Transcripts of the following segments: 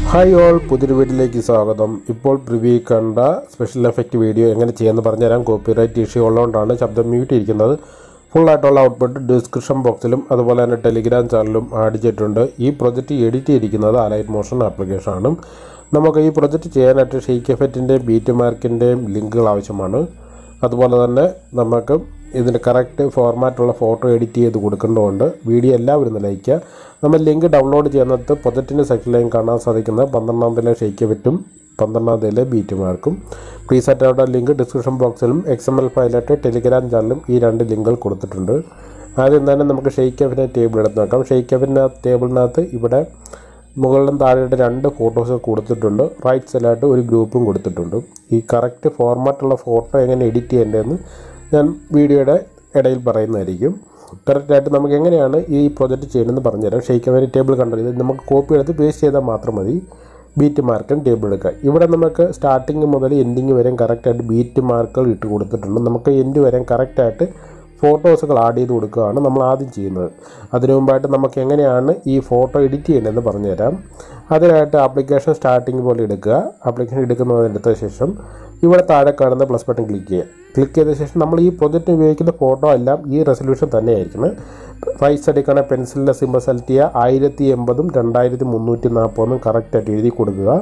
hi all പുതിയൊരു വീട്ടിലേക്ക് സ്വാഗതം ഇപ്പോൾ പ്രിവ്യൂ കണ്ട സ്പെഷ്യൽ എഫക്റ്റ് വീഡിയോ എങ്ങനെ ചെയ്യുമെന്ന് പറഞ്ഞുതരാം കോപ്പിറൈറ്റ് ഇഷ്യൂ ഉള്ളതുകൊണ്ടാണ് ശബ്ദം മ്യൂട്ട് ഇരിക്കുന്നത് ഫുള്ളായിട്ടുള്ള ഔട്ട്പുട്ട് ഡിസ്ക്രിപ്ഷൻ ബോക്സിലും അതുപോലെ തന്നെ ടെലിഗ്രാം ചാനലിലും ആഡ് ചെയ്തിട്ടുണ്ട് ഈ പ്രൊജക്റ്റ് എഡിറ്റ് ചെയ്തിരിക്കുന്നത് അലൈറ്റ് മോഷൻ ആപ്ലിക്കേഷനാണ് നമുക്ക് ഈ പ്രൊജക്റ്റ് ചെയ്യാനായിട്ട് ഷെയ്ക്ക് എഫക്റ്റിൻ്റെയും ബീറ്റ് മാർക്കിൻ്റെയും ലിങ്കുകൾ ആവശ്യമാണ് അതുപോലെ തന്നെ നമുക്ക് ഇതിൻ്റെ കറക്റ്റ് ഫോർമാറ്റുള്ള ഫോട്ടോ എഡിറ്റ് ചെയ്ത് കൊടുക്കേണ്ടതുണ്ട് വീഡിയോ എല്ലാവരും ഒന്ന് ലൈക്കുക നമ്മൾ ലിങ്ക് ഡൗൺലോഡ് ചെയ്യുന്നത് പ്രൊജക്റ്റിൻ്റെ സെക്ഷനിലേയും കാണാൻ സാധിക്കുന്നത് പന്ത്രണ്ടാമതിലെ ഷെയ്ക്ക് പറ്റും പന്ത്രണ്ടാമതിലെ ബീറ്റ് മാർക്കും പ്രീസെറ്റയുടെ ലിങ്ക് ഡിസ്ക്രിപ്ഷൻ ബോക്സിലും എക്സ് എം എൽ ഫയലായിട്ട് ടെലിഗ്രാം ചാനലും ഈ രണ്ട് ലിങ്കുകൾ കൊടുത്തിട്ടുണ്ട് ആദ്യം തന്നെ നമുക്ക് ഷെയ്ക്ക് എഫിൻ്റെ ടേബിൾ എടുത്ത് നോക്കാം ഷെയ്ക്ക് എഫിൻ്റെ ടേബിളിനകത്ത് ഇവിടെ മുകളിലും താഴെയായിട്ട് രണ്ട് ഫോട്ടോസ് കൊടുത്തിട്ടുണ്ട് റൈറ്റ് സൈഡിലായിട്ട് ഒരു ഗ്രൂപ്പും കൊടുത്തിട്ടുണ്ട് ഈ കറക്റ്റ് ഫോർമാറ്റുള്ള ഫോട്ടോ എങ്ങനെ എഡിറ്റ് ചെയ്യേണ്ടതെന്ന് ഞാൻ വീഡിയോയുടെ ഇടയിൽ പറയുന്നതായിരിക്കും കറക്റ്റായിട്ട് നമുക്ക് എങ്ങനെയാണ് ഈ പ്രൊജക്റ്റ് ചെയ്യണമെന്ന് പറഞ്ഞുതരാം ഷെയ്ക്ക് വേണ്ടി ടേബിൾ കണ്ടത് ഇത് നമുക്ക് കോപ്പി എടുത്ത് പേസ്റ്റ് ചെയ്താൽ മാത്രം മതി ബീറ്റ് മാർക്കും ടേബിൾ എടുക്കുക ഇവിടെ നമുക്ക് സ്റ്റാർട്ടിങ് മുതൽ എൻഡിങ് വരെയും കറക്റ്റായിട്ട് ബീറ്റ് മാർക്കുകൾ ഇട്ട് കൊടുത്തിട്ടുണ്ട് നമുക്ക് എൻഡ് വരെയും കറക്റ്റായിട്ട് ഫോട്ടോസുകൾ ആഡ് ചെയ്ത് കൊടുക്കുകയാണ് നമ്മൾ ആദ്യം ചെയ്യുന്നത് അതിനു മുമ്പായിട്ട് നമുക്ക് എങ്ങനെയാണ് ഈ ഫോട്ടോ എഡിറ്റ് ചെയ്യേണ്ടതെന്ന് പറഞ്ഞുതരാം അതിനായിട്ട് ആപ്ലിക്കേഷൻ സ്റ്റാർട്ടിങ് പോലെ എടുക്കുക ആപ്ലിക്കേഷൻ എടുക്കുന്നതിന് എടുത്ത ശേഷം ഇവിടെ താഴെ കാണുന്ന പ്ലസ് ബട്ടൺ ക്ലിക്ക് ചെയ്യുക ക്ലിക്ക് ചെയ്ത ശേഷം നമ്മൾ ഈ പ്രൊജക്റ്റ് ഉപയോഗിക്കുന്ന ഫോട്ടോ എല്ലാം ഈ റെസൊല്യൂഷൻ തന്നെയായിരിക്കണം റൈറ്റ് സൈഡിൽ കാണാൻ പെൻസിലിൻ്റെ സിമ്പൽ സെലക്ട് ചെയ്യുക ആയിരത്തി എൺപതും രണ്ടായിരത്തി മുന്നൂറ്റി നാൽപ്പതും കറക്റ്റായിട്ട് എഴുതി കൊടുക്കുക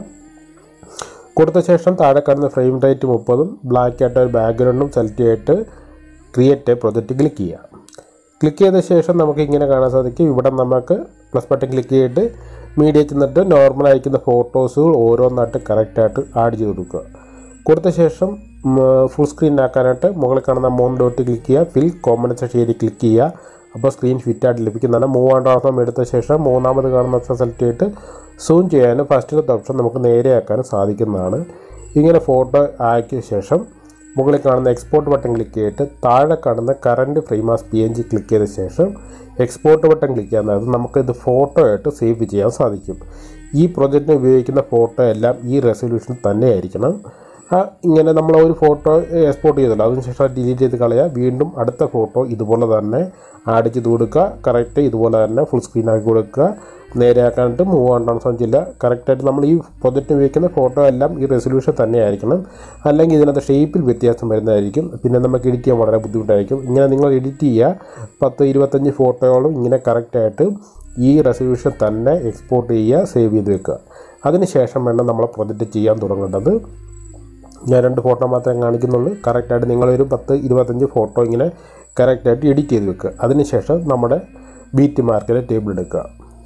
കൊടുത്ത ശേഷം താഴെ കാണുന്ന ഫ്രെയിം റേറ്റ് മുപ്പതും ബ്ലാക്ക് ആയിട്ട് ഒരു ബാക്ക്ഗ്രൗണ്ടും സെലക്ട് ചെയ്തിട്ട് ക്രിയേറ്റ് പ്രൊജക്റ്റ് ക്ലിക്ക് ചെയ്യുക ക്ലിക്ക് ചെയ്ത ശേഷം നമുക്ക് ഇങ്ങനെ കാണാൻ സാധിക്കും ഇവിടെ നമുക്ക് പ്ലസ് ബട്ടൺ ക്ലിക്ക് ചെയ്തിട്ട് മീഡിയ ചെന്നിട്ട് നോർമൽ അയക്കുന്ന ഫോട്ടോസുകൾ ഓരോന്നായിട്ട് കറക്റ്റായിട്ട് ആഡ് ചെയ്ത് കൊടുക്കുക കൊടുത്ത ശേഷം ഫുൾ സ്ക്രീൻ ആക്കാനായിട്ട് മുകളിൽ കാണുന്ന മൂന്ന് ഡോട്ട് ക്ലിക്ക് ചെയ്യുക ഫിൽ കോമ്പൻസേഷൻ ചെയ്ത് ക്ലിക്ക് ചെയ്യുക അപ്പോൾ സ്ക്രീൻ ഫിറ്റായിട്ട് ലഭിക്കുന്നതാണ് മൂവ് ആണ്ട് ഓപ്ഷൻ എടുത്ത ശേഷം മൂന്നാമത് കാണുന്ന ഓപ്ഷൻ സെലക്ട് ചെയ്തിട്ട് സൂം ചെയ്യാനും ഫസ്റ്റിലത്തെ ഓപ്ഷൻ നമുക്ക് നേരെയാക്കാനും സാധിക്കുന്നതാണ് ഇങ്ങനെ ഫോട്ടോ ആക്കിയ ശേഷം മുകളിൽ കാണുന്ന എക്സ്പോർട്ട് ബട്ടൺ ക്ലിക്ക് ചെയ്തിട്ട് താഴെ കാണുന്ന current frame as P N G click ചെയ്ത ശേഷം എക്സ്പോർട്ട് ബട്ടൺ ക്ലിക്ക് ചെയ്യാൻ നമുക്ക് ഇത് ഫോട്ടോ ആയിട്ട് സേവ് ചെയ്യാൻ സാധിക്കും ഈ പ്രൊജക്റ്റിന് ഉപയോഗിക്കുന്ന ഫോട്ടോ എല്ലാം ഈ റെസൊല്യൂഷൻ തന്നെ ആയിരിക്കണം ആ ഇങ്ങനെ നമ്മൾ ഒരു ഫോട്ടോ എക്സ്പോർട്ട് ചെയ്തല്ലോ അതിനുശേഷം ഡിലീറ്റ് ചെയ്ത് കളയുക വീണ്ടും അടുത്ത ഫോട്ടോ ഇതുപോലെ തന്നെ ആഡ് ചെയ്ത് കൊടുക്കുക കറക്റ്റ് ഇതുപോലെ തന്നെ ഫുൾ സ്ക്രീൻ ആക്കി കൊടുക്കുക നേരെയാക്കാനായിട്ട് മൂവ് ആണ്ടാണ് സാധിച്ചില്ല കറക്റ്റായിട്ട് നമ്മൾ ഈ പ്രൊജക്റ്റ് ഉപയോഗിക്കുന്ന ഫോട്ടോ എല്ലാം ഈ റെസൊല്യൂഷൻ തന്നെ ആയിരിക്കണം അല്ലെങ്കിൽ ഇതിനകത്ത് ഷേപ്പിൽ വ്യത്യാസം വരുന്നതായിരിക്കും പിന്നെ നമുക്ക് എഡിറ്റ് ചെയ്യാൻ വളരെ ബുദ്ധിമുട്ടായിരിക്കും ഇങ്ങനെ നിങ്ങൾ എഡിറ്റ് ചെയ്യുക പത്ത് ഇരുപത്തഞ്ച് ഫോട്ടോകളും ഇങ്ങനെ കറക്റ്റായിട്ട് ഈ റെസൊല്യൂഷൻ തന്നെ എക്സ്പോർട്ട് ചെയ്യുക സേവ് ചെയ്ത് വെക്കുക അതിനുശേഷം വേണം നമ്മൾ പ്രൊജക്റ്റ് ചെയ്യാൻ തുടങ്ങേണ്ടത് ഞാൻ രണ്ട് ഫോട്ടോ മാത്രമേ കാണിക്കുന്നുള്ളൂ കറക്റ്റായിട്ട് നിങ്ങളൊരു പത്ത് ഇരുപത്തഞ്ച് ഫോട്ടോ ഇങ്ങനെ കറക്റ്റായിട്ട് എഡിറ്റ് ചെയ്ത് വെക്കുക അതിനുശേഷം നമ്മുടെ ബീറ്റ് മാർക്കിൻ്റെ ടേബിൾ എടുക്കുക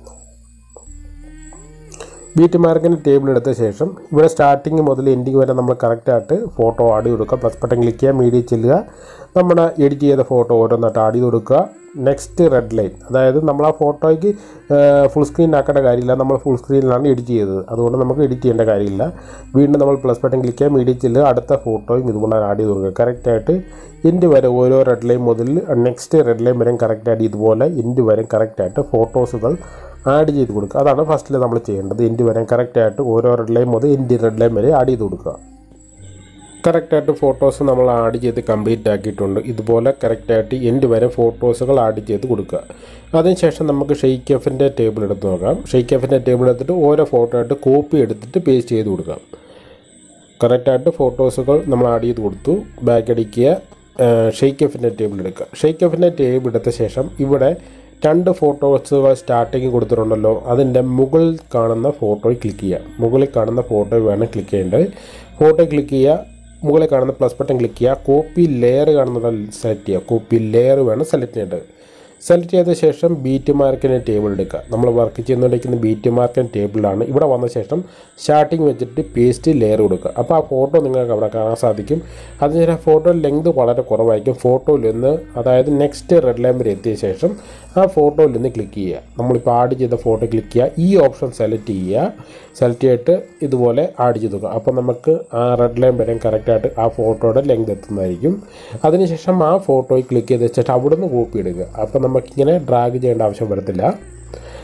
ബീറ്റ് മാർക്കിൻ്റെ ടേബിൾ എടുത്ത ശേഷം ഇവിടെ സ്റ്റാർട്ടിങ് മുതൽ എൻഡിങ് വരെ നമ്മൾ കറക്റ്റായിട്ട് ഫോട്ടോ ആഡ് ചെയ്ത് കൊടുക്കുക പ്ലസ് ബട്ടൺ ക്ലിക്ക് ചെയ്യുക മീഡിയ ചെല്ലുക നമ്മുടെ എഡിറ്റ് ചെയ്ത ഫോട്ടോ ഓരോന്നായിട്ട് ആഡ് ചെയ്ത് കൊടുക്കുക നെക്സ്റ്റ് റെഡ് ലൈൻ അതായത് നമ്മൾ ആ ഫോട്ടോയ്ക്ക് ഫുൾ സ്ക്രീൻ ആക്കേണ്ട കാര്യമില്ല നമ്മൾ ഫുൾ സ്ക്രീനിലാണ് എഡിറ്റ് ചെയ്തത് അതുകൊണ്ട് നമുക്ക് എഡിറ്റ് ചെയ്യേണ്ട കാര്യമില്ല വീണ്ടും നമ്മൾ പ്ലസ് ബട്ടൺ ക്ലിക്ക് ചെയ്യുക മീഡിയ ചെല്ലുക അടുത്ത ഫോട്ടോയും ഇതുപോലെ ആഡ് ചെയ്ത് കൊടുക്കുക കറക്റ്റായിട്ട് എൻഡ് വരെ ഓരോ റെഡ് ലൈൻ മുതൽ നെക്സ്റ്റ് റെഡ് ലൈൻ വരെയും കറക്റ്റായിട്ട് ഇതുപോലെ എൻഡ് വരെയും കറക്റ്റായിട്ട് ഫോട്ടോസുകൾ ആഡ് ചെയ്ത് കൊടുക്കുക അതാണ് ഫസ്റ്റിൽ നമ്മൾ ചെയ്യേണ്ടത് എൻഡ് വരെ കറക്റ്റായിട്ട് ഓരോ റെഡ് ലൈൻ മുതൽ എൻഡ് റെഡ് ലൈൻ വരെ ആഡ് ചെയ്ത് കൊടുക്കുക കറക്റ്റായിട്ട് ഫോട്ടോസ് നമ്മൾ ആഡ് ചെയ്ത് കംപ്ലീറ്റ് ആക്കിയിട്ടുണ്ട് ഇതുപോലെ കറക്റ്റായിട്ട് എൻഡ് വരെ ഫോട്ടോസുകൾ ആഡ് ചെയ്ത് കൊടുക്കുക അതിനുശേഷം നമുക്ക് ഷെയ്ക്ക് എഫിൻ്റെ ടേബിൾ എടുത്ത് നോക്കാം ഷെയ്ക്ക് എഫിൻ്റെ ടേബിൾ എടുത്തിട്ട് ഓരോ ഫോട്ടോ ആയിട്ട് കോപ്പി എടുത്തിട്ട് പേസ്റ്റ് ചെയ്ത് കൊടുക്കാം കറക്റ്റായിട്ട് ഫോട്ടോസുകൾ നമ്മൾ ആഡ് ചെയ്ത് കൊടുത്തു ബാക്ക് അടിക്കുക ഷെയ്ക്ക് എഫിൻ്റെ ടേബിൾ എടുക്കുക ഷെയ്ക്ക് എഫിൻ്റെ ടേബിൾ എടുത്ത ശേഷം ഇവിടെ രണ്ട് ഫോട്ടോസുകൾ സ്റ്റാർട്ടിങ് കൊടുത്തിട്ടുണ്ടല്ലോ അതിൻ്റെ മുകളിൽ കാണുന്ന ഫോട്ടോയിൽ ക്ലിക്ക് ചെയ്യുക മുകളിൽ കാണുന്ന ഫോട്ടോ വേണം ക്ലിക്ക് ചെയ്യേണ്ടത് ഫോട്ടോ ക്ലിക്ക് ചെയ്യുക മുകളിൽ കാണുന്ന പ്ലസ് ബട്ടൺ ക്ലിക്ക് ചെയ്യുക കോപ്പി ലെയർ കാണുന്നത് സെലക്ട് ചെയ്യുക കോപ്പി ലെയർ വേണം സെലക്ട് ചെയ്യേണ്ടത് സെലക്ട് ചെയ്ത ശേഷം ബീറ്റ് മാർക്കിൻ്റെ ടേബിൾ എടുക്കുക നമ്മൾ വർക്ക് ചെയ്യുന്നുണ്ടിരിക്കുന്ന ബീറ്റ് മാർക്കിൻ്റെ ടേബിളാണ് ഇവിടെ വന്ന ശേഷം സ്റ്റാർട്ടിങ് വെച്ചിട്ട് പേസ്റ്റ് ലെയർ കൊടുക്കുക അപ്പോൾ ആ ഫോട്ടോ നിങ്ങൾക്ക് അവിടെ കാണാൻ സാധിക്കും അതിനുശേഷം ഫോട്ടോ ലെങ്ത് വളരെ കുറവായിരിക്കും ഫോട്ടോയിൽ നിന്ന് അതായത് നെക്സ്റ്റ് റെഡ് ലൈൻ വരെ എത്തിയ ശേഷം ആ ഫോട്ടോയിൽ നിന്ന് ക്ലിക്ക് ചെയ്യുക നമ്മളിപ്പോൾ ആഡ് ചെയ്ത ഫോട്ടോ ക്ലിക്ക് ചെയ്യുക ഈ ഓപ്ഷൻ സെലക്ട് ചെയ്യുക സെലക്ട് ചെയ്തിട്ട് ഇതുപോലെ ആഡ് ചെയ്ത് കൊടുക്കുക അപ്പോൾ നമുക്ക് ആ റെഡ് ലൈൻ വരെയും കറക്റ്റായിട്ട് ആ ഫോട്ടോയുടെ ലെങ്ത് എത്തുന്നതായിരിക്കും അതിനുശേഷം ആ ഫോട്ടോയിൽ ക്ലിക്ക് ചെയ്ത് വെച്ചിട്ട് അവിടെ നിന്ന് കോപ്പി എടുക്കുക അപ്പോൾ നമുക്കിങ്ങനെ ഡ്രാഗ് ചെയ്യേണ്ട ആവശ്യം വരത്തില്ല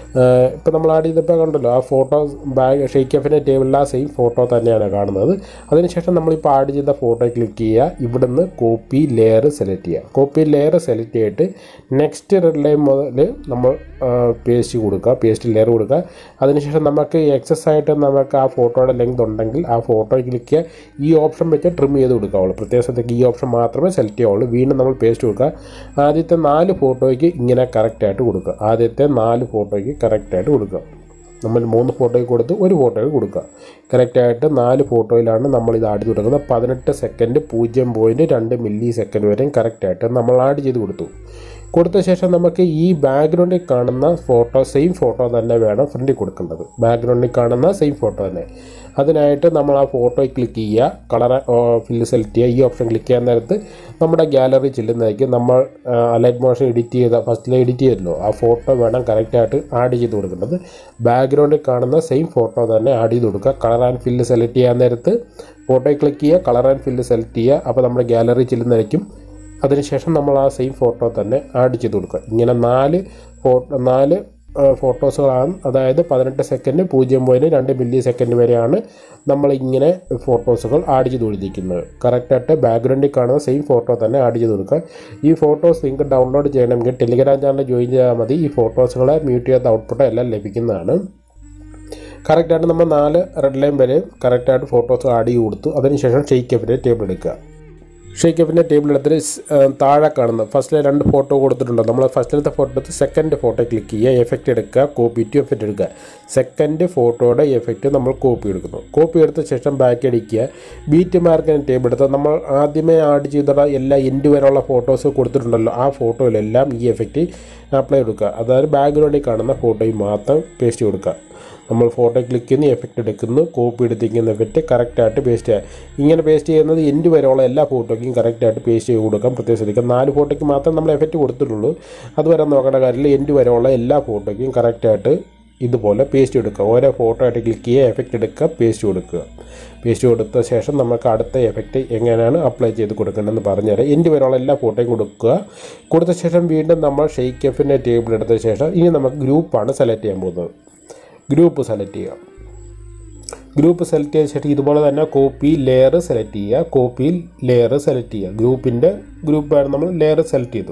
ഇപ്പോൾ നമ്മൾ ആഡ് ചെയ്തപ്പോൾ കണ്ടല്ലോ ആ ഫോട്ടോ ബാഗ് ഷെയ്ക്ക് എഫിൻ്റെ ടേബിളിൽ ആ സെയിം ഫോട്ടോ തന്നെയാണ് കാണുന്നത് അതിനുശേഷം നമ്മളിപ്പോൾ ആഡ് ചെയ്ത ഫോട്ടോ ക്ലിക്ക് ചെയ്യുക ഇവിടുന്ന് കോപ്പി ലെയർ സെലക്ട് ചെയ്യുക കോപ്പി ലെയർ സെലക്ട് ചെയ്തിട്ട് നെക്സ്റ്റ് റെഡ് ലൈൻ മുതൽ നമ്മൾ പേസ്റ്റ് കൊടുക്കുക പേസ്റ്റ് ലെയർ കൊടുക്കുക അതിനുശേഷം നമുക്ക് എക്സസ് ആയിട്ട് നമുക്ക് ആ ഫോട്ടോയുടെ ലെങ്ത് ഉണ്ടെങ്കിൽ ആ ഫോട്ടോ ക്ലിക്ക് ചെയ്യുക ഈ ഓപ്ഷൻ വെച്ച് ട്രിം ചെയ്ത് കൊടുക്കാവുള്ളൂ പ്രത്യേക സ്ഥലത്തേക്ക് ഈ ഓപ്ഷൻ മാത്രമേ സെലക്ട് ചെയ്യാവുള്ളൂ വീണ്ടും നമ്മൾ പേസ്റ്റ് കൊടുക്കുക ആദ്യത്തെ നാല് ഫോട്ടോയ്ക്ക് ഇങ്ങനെ കറക്റ്റായിട്ട് കൊടുക്കുക ആദ്യത്തെ നാല് ഫോട്ടോയ്ക്ക് കറക്റ്റായിട്ട് കൊടുക്കുക നമ്മൾ മൂന്ന് ഫോട്ടോയ്ക്ക് കൊടുത്ത് ഒരു ഫോട്ടോയ്ക്ക് കൊടുക്കുക കറക്റ്റായിട്ട് നാല് ഫോട്ടോയിലാണ് നമ്മൾ ഇത് ആഡ് ചെയ്ത് കൊടുക്കുന്നത് പതിനെട്ട് സെക്കൻഡ് പൂജ്യം പോയിൻറ്റ് രണ്ട് മില്ലി സെക്കൻഡ് വരെയും കറക്റ്റായിട്ട് നമ്മൾ ആഡ് ചെയ്ത് കൊടുത്തു കൊടുത്ത ശേഷം നമുക്ക് ഈ ബാക്ക്ഗ്രൗണ്ടിൽ കാണുന്ന ഫോട്ടോ സെയിം ഫോട്ടോ തന്നെ വേണം ഫ്രണ്ടിൽ കൊടുക്കേണ്ടത് ബാക്ക്ഗ്രൗണ്ടിൽ കാണുന്ന സെയിം ഫോട്ടോ തന്നെ അതിനായിട്ട് നമ്മൾ ആ ഫോട്ടോയിൽ ക്ലിക്ക് ചെയ്യുക കളർ ഫില്ല് സെലക്ട് ചെയ്യുക ഈ ഓപ്ഷൻ ക്ലിക്ക് ചെയ്യാൻ നേരത്ത് നമ്മുടെ ഗാലറി ചെല്ലുന്നതായിരിക്കും നമ്മൾ അലൈറ്റ് മോഷൻ എഡിറ്റ് ചെയ്ത ഫസ്റ്റിൽ എഡിറ്റ് ചെയ്തല്ലോ ആ ഫോട്ടോ വേണം കറക്റ്റായിട്ട് ആഡ് ചെയ്ത് കൊടുക്കേണ്ടത് ബാക്ക്ഗ്രൗണ്ടിൽ കാണുന്ന സെയിം ഫോട്ടോ തന്നെ ആഡ് ചെയ്ത് കൊടുക്കുക കളർ ആൻഡ് ഫില്ല് സെലക്ട് ചെയ്യാൻ നേരത്ത് ഫോട്ടോയിൽ ക്ലിക്ക് ചെയ്യുക കളർ ആൻഡ് ഫില്ല് സെലക്ട് ചെയ്യുക അപ്പോൾ നമ്മുടെ ഗാലറി ചെല്ലുന്നതായിരിക്കും അതിനുശേഷം നമ്മൾ ആ സെയിം ഫോട്ടോ തന്നെ ആഡ് ചെയ്ത് കൊടുക്കുക ഇങ്ങനെ നാല് ഫോട്ടോ നാല് ഫോട്ടോസുകളാണ് അതായത് പതിനെട്ട് സെക്കൻഡ് പൂജ്യം പോയിൻറ്റ് രണ്ട് മില്ലി സെക്കൻഡ് വരെയാണ് നമ്മൾ ഇങ്ങനെ ഫോട്ടോസുകൾ ആഡ് ചെയ്ത് കൊടുത്തിരിക്കുന്നത് കറക്റ്റായിട്ട് ബാക്ക്ഗ്രൗണ്ടിൽ കാണുന്ന സെയിം ഫോട്ടോ തന്നെ ആഡ് ചെയ്ത് കൊടുക്കുക ഈ ഫോട്ടോസ് നിങ്ങൾക്ക് ഡൗൺലോഡ് ചെയ്യണമെങ്കിൽ ടെലിഗ്രാം ചാനൽ ജോയിൻ ചെയ്താൽ മതി ഈ ഫോട്ടോസുകളെ മ്യൂട്ട് ചെയ്ത ഔട്ട്പുട്ട് എല്ലാം ലഭിക്കുന്നതാണ് കറക്റ്റായിട്ട് നമ്മൾ നാല് റെഡ് ലൈൻ വരെ കറക്റ്റായിട്ട് ഫോട്ടോസ് ആഡ് ചെയ്ത് കൊടുത്തു അതിനുശേഷം ഷെയ്ക്ക് എഫിൻ്റെ ടേബിൾ എടുക്കുക ഷെയ്ക്ക് എഫിൻ്റെ ടേബിൾ എടുത്തിട്ട് സ്- ആ, താഴെ കാണുന്ന ഫസ്റ്റിലെ രണ്ട് ഫോട്ടോ കൊടുത്തിട്ടുണ്ടോ നമ്മൾ ഫസ്റ്റിലത്തെ ഫോട്ടോ എടുത്ത് സെക്കൻഡ് ഫോട്ടോ ക്ലിക്ക് ചെയ്യുക എഫക്റ്റ് എടുക്കുക കോപ്പി ടു എഫക്റ്റ് എടുക്കുക സെക്കൻഡ് ഫോട്ടോയുടെ എഫക്റ്റ് നമ്മൾ കോപ്പി എടുക്കുന്നു കോപ്പി എടുത്ത ശേഷം ബാക്ക് അടിക്കുക ബീറ്റ് മാർക്കിന് ടേബിൾ എടുത്ത് നമ്മൾ ആദ്യമേ ആഡ് ചെയ്ത എല്ലാ എൻഡ് വരെയുള്ള ഫോട്ടോസ് കൊടുത്തിട്ടുണ്ടല്ലോ ആ ഫോട്ടോയിലെല്ലാം ഈ എഫക്റ്റ് അപ്ലൈ കൊടുക്കുക അതായത് ബാക്ക്ഗ്രൗണ്ടിൽ കാണുന്ന ഫോട്ടോയിൽ മാത്രം പേസ്റ്റ് കൊടുക്കുക നമ്മൾ ഫോട്ടോ ക്ലിക്ക് ചെയ്യുന്നു എഫക്റ്റ് എടുക്കുന്നു കോപ്പി എടുത്തിരിക്കുന്ന എഫക്റ്റ് കറക്റ്റായിട്ട് പേസ്റ്റ് ചെയ്യുക ഇങ്ങനെ പേസ്റ്റ് ചെയ്യുന്നത് എൻഡ് വരെയുള്ള എല്ലാ ഫോട്ടോയ്ക്കും കറക്റ്റായിട്ട് പേസ്റ്റ് ചെയ്ത് കൊടുക്കാം പ്രത്യേകം ശ്രദ്ധിക്കാം നാല് ഫോട്ടോയ്ക്ക് മാത്രം നമ്മൾ എഫക്റ്റ് കൊടുത്തിട്ടുള്ളൂ അതുവരെ നോക്കേണ്ട കാര്യമില്ല എൻഡ് വരെയുള്ള എല്ലാ ഫോട്ടോയ്ക്കും കറക്റ്റായിട്ട് ഇതുപോലെ പേസ്റ്റ് എടുക്കുക ഓരോ ഫോട്ടോ ആയിട്ട് ക്ലിക്ക് ചെയ്യുക എഫക്റ്റ് എടുക്കുക പേസ്റ്റ് കൊടുക്കുക പേസ്റ്റ് കൊടുത്ത ശേഷം നമുക്ക് അടുത്ത എഫക്റ്റ് എങ്ങനെയാണ് അപ്ലൈ ചെയ്ത് കൊടുക്കേണ്ടതെന്ന് പറഞ്ഞുതരാം എൻഡ് വരെയുള്ള എല്ലാ ഫോട്ടോയും കൊടുക്കുക കൊടുത്ത ശേഷം വീണ്ടും നമ്മൾ ഷെയ്ക്ക് എഫിൻ്റെ ടേബിൾ എടുത്ത ശേഷം ഇനി നമുക്ക് ഗ്രൂപ്പാണ് സെലക്ട് ചെയ്യാൻ പോകുന്നത് ഗ്രൂപ്പ് സെലക്ട് ചെയ്യുക ഗ്രൂപ്പ് സെലക്ട് ചെയ്ത ശേഷം ഇതുപോലെ തന്നെ കോപ്പി ലെയർ സെലക്ട് ചെയ്യുക കോപ്പി ലെയർ സെലക്ട് ചെയ്യുക ഗ്രൂപ്പിൻ്റെ ഗ്രൂപ്പാണ് നമ്മൾ ലെയർ സെലക്ട് ചെയ്തു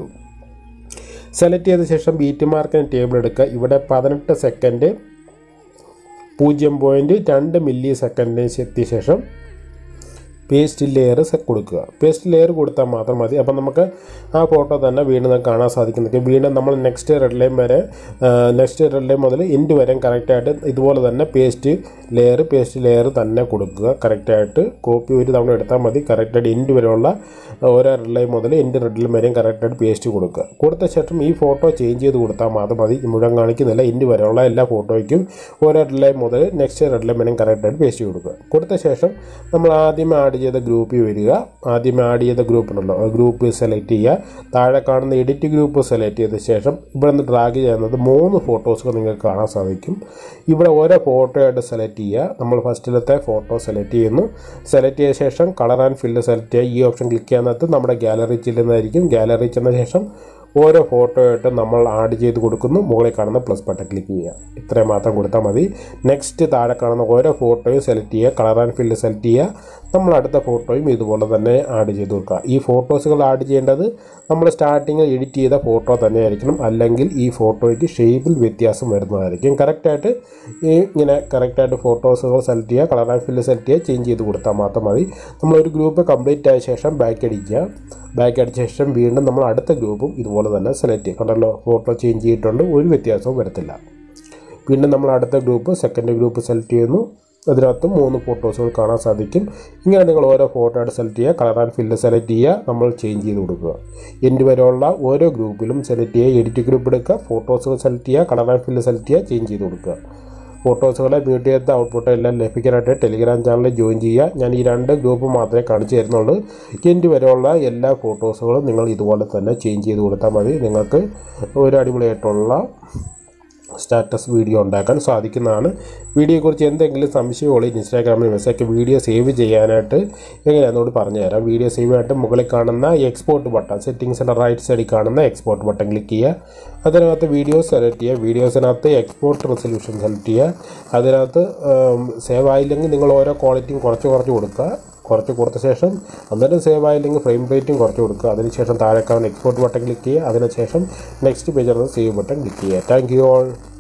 സെലക്ട് ചെയ്ത ശേഷം ബീറ്റ് മാർക്കിന് ടേബിൾ എടുക്കുക ഇവിടെ പതിനെട്ട് സെക്കൻഡ് പൂജ്യം പോയിൻറ്റ് രണ്ട് മില്ലി സെക്കൻഡിന് എത്തിയ ശേഷം പേസ്റ്റ് ലെയർ കൊടുക്കുക പേസ്റ്റ് ലെയർ കൊടുത്താൽ മാത്രം മതി അപ്പം നമുക്ക് ആ ഫോട്ടോ തന്നെ വീണ്ടും നമുക്ക് കാണാൻ സാധിക്കുന്നതൊക്കെ വീണ്ടും നമ്മൾ നെക്സ്റ്റ് റെഡ് ലൈൻ വരെ നെക്സ്റ്റ് റെഡ് ലൈൻ മുതൽ എൻഡ് വരെ കറക്റ്റായിട്ട് ഇതുപോലെ തന്നെ പേസ്റ്റ് ലെയർ പേസ്റ്റ് ലെയർ തന്നെ കൊടുക്കുക കറക്റ്റായിട്ട് കോപ്പി ഒരു തവണ എടുത്താൽ മതി കറക്റ്റായിട്ട് എൻഡ് വരെയുള്ള ഓരോ റെഡ് ലൈൻ മുതൽ എൻഡ് റെഡ് ലൈൻ വരെയും കറക്റ്റായിട്ട് പേസ്റ്റ് കൊടുക്കുക കൊടുത്ത ശേഷം ഈ ഫോട്ടോ ചേഞ്ച് ചെയ്ത് കൊടുത്താൽ മാത്രം മതി മുഴുവൻ കാണിക്കുന്നില്ല എൻഡ് വരെയുള്ള എല്ലാ ഫോട്ടോയ്ക്കും ഓരോ റെഡ് ലൈൻ മുതൽ നെക്സ്റ്റ് റെഡ് ലൈൻ വരെയും കറക്റ്റായിട്ട് പേസ്റ്റ് കൊടുക്കുക കൊടുത്ത ശേഷം നമ്മൾ ആദ്യം ആഡ് ചെയ്ത ഗ്രൂപ്പിൽ വരിക ആദ്യം ആഡ് ചെയ്ത ഗ്രൂപ്പ് ഉണ്ടല്ലോ ആ ഗ്രൂപ്പ് സെലക്ട് ചെയ്യുക താഴെ കാണുന്ന എഡിറ്റ് ഗ്രൂപ്പ് സെലക്ട് ചെയ്ത ശേഷം ഇവിടെ നിന്ന് ഡ്രാഗ് ചെയ്യുന്നത് മൂന്ന് ഫോട്ടോസുകൾ നിങ്ങൾക്ക് കാണാൻ സാധിക്കും ഇവിടെ ഓരോ ഫോട്ടോ ആയിട്ട് സെലക്ട് ചെയ്യുക നമ്മൾ ഫസ്റ്റിലത്തെ ഫോട്ടോ സെലക്ട് ചെയ്യുന്നു സെലക്ട് ചെയ്ത ശേഷം കളർ ആൻഡ് ഫില്ല് സെലക്ട് ചെയ്യുക ഈ ഓപ്ഷൻ ക്ലിക്ക് ചെയ്യുന്നത് നമ്മുടെ ഗാലറി ചെല്ലുന്നതായിരിക്കും ഗാലറി ചെന്ന ശേഷം ഓരോ ഫോട്ടോ ആയിട്ട് നമ്മൾ ആഡ് ചെയ്ത് കൊടുക്കുന്നു മുകളിൽ കാണുന്ന പ്ലസ് ബട്ടൺ ക്ലിക്ക് ചെയ്യുക ഇത്രയും മാത്രം കൊടുത്താൽ മതി നെക്സ്റ്റ് താഴെ കാണുന്ന ഓരോ ഫോട്ടോയും സെലക്ട് ചെയ്യുക കളർ ആൻഡ് ഫില്ല് സെലക്ട് ചെയ്യുക നമ്മൾ അടുത്ത ഫോട്ടോയും ഇതുപോലെ തന്നെ ആഡ് ചെയ്ത് കൊടുക്കുക ഈ ഫോട്ടോസുകൾ ആഡ് ചെയ്യേണ്ടത് നമ്മൾ സ്റ്റാർട്ടിങ്ങിൽ എഡിറ്റ് ചെയ്ത ഫോട്ടോ തന്നെ ആയിരിക്കണം അല്ലെങ്കിൽ ഈ ഫോട്ടോയ്ക്ക് ഷേപ്പിൽ വ്യത്യാസം വരുന്നതായിരിക്കും കറക്റ്റായിട്ട് ഈ ഇങ്ങനെ കറക്റ്റായിട്ട് ഫോട്ടോസുകൾ സെലക്ട് ചെയ്യുക കളർ ആൻഡ് ഫില്ല് സെലക്ട് ചെയ്യുക ചേഞ്ച് ചെയ്ത് കൊടുത്താൽ മാത്രം മതി നമ്മളൊരു ഗ്രൂപ്പ് കംപ്ലീറ്റ് ആയ ശേഷം ബാക്ക് അടിക്കുക ബാക്ക് അടിച്ച ശേഷം വീണ്ടും നമ്മൾ അടുത്ത ഗ്രൂപ്പും ഇതുപോലെ തന്നെ സെലക്ട് ചെയ്യുക കണ്ടല്ലോ ഫോട്ടോ ചേഞ്ച് ചെയ്തിട്ടുണ്ട് ഒരു വ്യത്യാസവും വരത്തില്ല വീണ്ടും നമ്മൾ അടുത്ത ഗ്രൂപ്പ് സെക്കൻഡ് ഗ്രൂപ്പ് സെലക്ട് ചെയ്യുന്നു അതിനകത്ത് മൂന്ന് ഫോട്ടോസുകൾ കാണാൻ സാധിക്കും ഇങ്ങനെ നിങ്ങൾ ഓരോ ഫോട്ടോ ആയിട്ട് സെലക്ട് ചെയ്യുക കളർ ആൻഡ് ഫില്ല് സെലക്ട് ചെയ്യുക നമ്മൾ ചേഞ്ച് ചെയ്ത് കൊടുക്കുക എൻഡ് വരെയുള്ള ഓരോ ഗ്രൂപ്പിലും സെലക്ട് ചെയ്യുക എഡിറ്റ് ഗ്രൂപ്പ് എടുക്കുക ഫോട്ടോസുകൾ സെലക്ട് ചെയ്യുക കളർ ആൻഡ് ഫില്ല് സെലക്ട് ചെയ്യുക ചേഞ്ച് ചെയ്ത് കൊടുക്കുക ഫോട്ടോസുകളെ മ്യൂട്ട് ചെയ്ത ഔട്ട്പുട്ട് എല്ലാം ലഭിക്കാനായിട്ട് ടെലിഗ്രാം ചാനലിൽ ജോയിൻ ചെയ്യുക ഞാൻ ഈ രണ്ട് ഗ്രൂപ്പ് മാത്രമേ കാണിച്ചു തരുന്നുള്ളൂ എൻഡ് വരെയുള്ള എല്ലാ ഫോട്ടോസുകളും നിങ്ങൾ ഇതുപോലെ തന്നെ ചേഞ്ച് ചെയ്ത് കൊടുത്താൽ മതി നിങ്ങൾക്ക് ഒരു അടിപൊളിയായിട്ടുള്ള സ്റ്റാറ്റസ് വീഡിയോ ഉണ്ടാക്കാൻ സാധിക്കുന്നതാണ് വീഡിയോയെക്കുറിച്ച് എന്തെങ്കിലും സംശയമുള്ള ഇൻസ്റ്റാഗ്രാമിൽ മെസ്സേജ് വീഡിയോ സേവ് ചെയ്യാനായിട്ട് എങ്ങനെയാണെന്നോട് പറഞ്ഞു തരാം വീഡിയോ സേവ് ആയിട്ട് മുകളിൽ കാണുന്ന എക്സ്പോർട്ട് ബട്ടൺ സെറ്റിങ്സിൻ്റെ റൈറ്റ് സൈഡിൽ കാണുന്ന എക്സ്പോർട്ട് ബട്ടൺ ക്ലിക്ക് ചെയ്യുക അതിനകത്ത് വീഡിയോസ് സെലക്ട് ചെയ്യുക വീഡിയോസിനകത്ത് എക്സ്പോർട്ട് റെസൊല്യൂഷൻ സെലക്ട് ചെയ്യുക അതിനകത്ത് സേവ് ആയില്ലെങ്കിൽ നിങ്ങൾ ഓരോ ക്വാളിറ്റിയും കുറച്ച് കുറച്ച് കൊടുക്കുക കുറച്ച് കൊടുത്ത ശേഷം അന്നേരം സേവ് ആയില്ലെങ്കിൽ ഫ്രെയിം റേറ്റും കുറച്ച് കൊടുക്കുക അതിനുശേഷം താഴെ കാണുന്ന എക്സ്പോർട്ട് ബട്ടൺ ക്ലിക്ക് ചെയ്യുക അതിനുശേഷം നെക്സ്റ്റ് പേജിൽ സേവ് ബട്ടൺ ക്ലിക്ക് ചെയ്യുക താങ്ക് യു ഓൾ